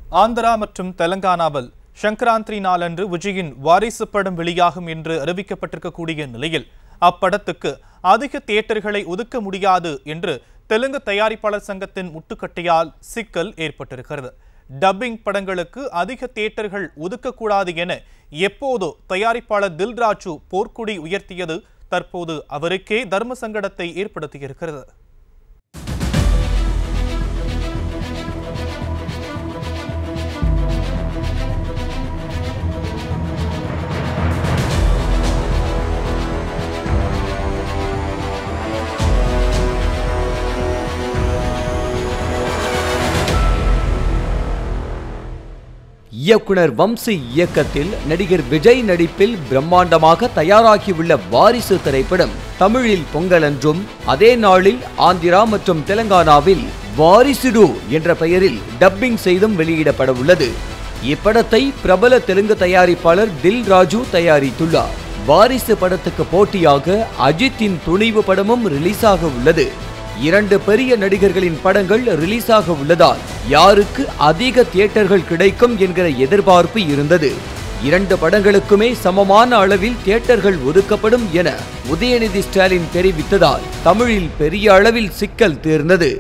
ஆந்திரா மற்றும் தெலங்கானாவில் சங்கராந்திரி நாளன்று விஜயின் வாரிசு படம் வெளியாகும் என்று அறிவிக்கப்பட்டிருக்கக்கூடிய நிலையில் அப்படத்துக்கு அதிக தியேட்டர்களை ஒதுக்க முடியாது என்று தெலுங்கு தயாரிப்பாளர் சங்கத்தின் முட்டுக்கட்டையால் சிக்கல் ஏற்பட்டிருக்கிறது டப்பிங் படங்களுக்கு அதிக தியேட்டர்கள் ஒதுக்கக்கூடாது என எப்போதோ தயாரிப்பாளர் தில்ராஜு போர்க்குடி உயர்த்தியது தற்போது அவருக்கே தர்ம சங்கடத்தை ஏற்படுத்தியிருக்கிறது இயக்குனர் வம்சி இயக்கத்தில் நடிகர் விஜய் நடிப்பில் பிரம்மாண்டமாக தயாராகியுள்ள வாரிசு திரைப்படம் தமிழில் பொங்கல் அன்றும் அதே நாளில் ஆந்திரா மற்றும் தெலங்கானாவில் வாரிசுடு என்ற பெயரில் டப்பிங் செய்தும் வெளியிடப்பட உள்ளது இப்படத்தை பிரபல தெலுங்கு தயாரிப்பாளர் தில் ராஜு தயாரித்துள்ளார் வாரிசு படத்துக்கு போட்டியாக அஜித்தின் துணிவு படமும் ரிலீஸ் ஆக உள்ளது இரண்டு பெரிய நடிகர்களின் படங்கள் ரிலீஸ் ஆக உள்ளதால் யாருக்கு அதிக தியேட்டர்கள் கிடைக்கும் என்கிற எதிர்பார்ப்பு இருந்தது இரண்டு படங்களுக்குமே சமமான அளவில் தியேட்டர்கள் ஒதுக்கப்படும் என உதயநிதி ஸ்டாலின் தெரிவித்ததால் தமிழில் பெரிய அளவில் சிக்கல் தீர்ந்தது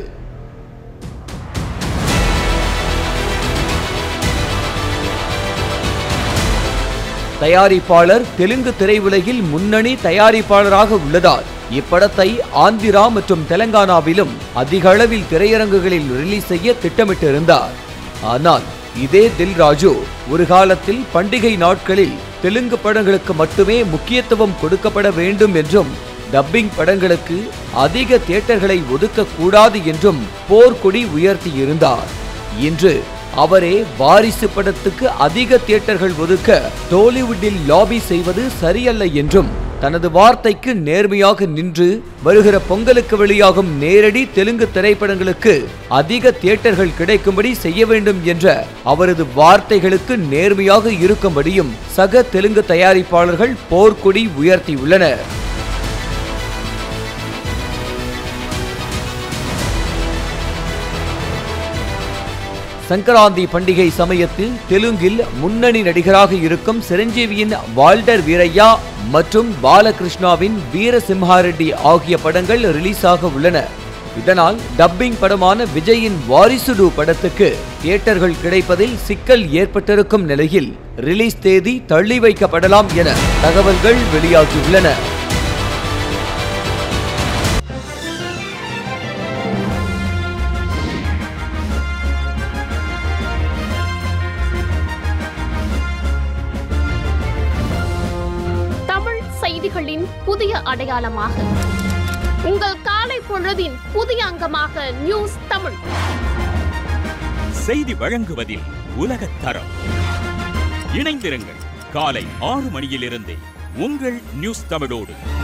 தயாரிப்பாளர் தெலுங்கு திரையுலகில் முன்னணி தயாரிப்பாளராக உள்ளதால் இப்படத்தை ஆந்திரா மற்றும் தெலங்கானாவிலும் அதிக அளவில் திரையரங்குகளில் ரிலீஸ் செய்ய திட்டமிட்டிருந்தார் ஆனால் இதே தில்ராஜு ஒரு காலத்தில் பண்டிகை நாட்களில் தெலுங்கு படங்களுக்கு மட்டுமே முக்கியத்துவம் கொடுக்கப்பட வேண்டும் என்றும் டப்பிங் படங்களுக்கு அதிக தியேட்டர்களை ஒதுக்கக்கூடாது என்றும் போர்க்கொடி உயர்த்தியிருந்தார் இன்று அவரே வாரிசு படத்துக்கு அதிக தியேட்டர்கள் ஒதுக்க டோலிவுட்டில் லாபி செய்வது சரியல்ல என்றும் தனது வார்த்தைக்கு நேர்மையாக நின்று வருகிற பொங்கலுக்கு வெளியாகும் நேரடி தெலுங்கு திரைப்படங்களுக்கு அதிக தியேட்டர்கள் கிடைக்கும்படி செய்ய வேண்டும் என்ற அவரது வார்த்தைகளுக்கு நேர்மையாக இருக்கும்படியும் சக தெலுங்கு தயாரிப்பாளர்கள் போர்க்கொடி உயர்த்தியுள்ளனர் சங்கராந்தி பண்டிகை சமயத்தில் தெலுங்கில் முன்னணி நடிகராக இருக்கும் சிரஞ்சீவியின் வால்டர் வீரையா மற்றும் பாலகிருஷ்ணாவின் வீரசிம்ஹாரெட்டி ஆகிய படங்கள் ரிலீஸ் ஆக உள்ளன இதனால் டப்பிங் படமான விஜயின் வாரிசுடு படத்துக்கு தியேட்டர்கள் கிடைப்பதில் சிக்கல் ஏற்பட்டிருக்கும் நிலையில் ரிலீஸ் தேதி தள்ளி வைக்கப்படலாம் என தகவல்கள் வெளியாகியுள்ளன தமிழ் செய்திகளின் புதிய அடையாளமாக உங்கள் காலை பொழுதின் புதிய அங்கமாக நியூஸ் தமிழ் செய்தி வழங்குவதில் உலகத் தரம் இணைந்திருங்கள் காலை ஆறு மணியிலிருந்தே உங்கள் நியூஸ் தமிழோடு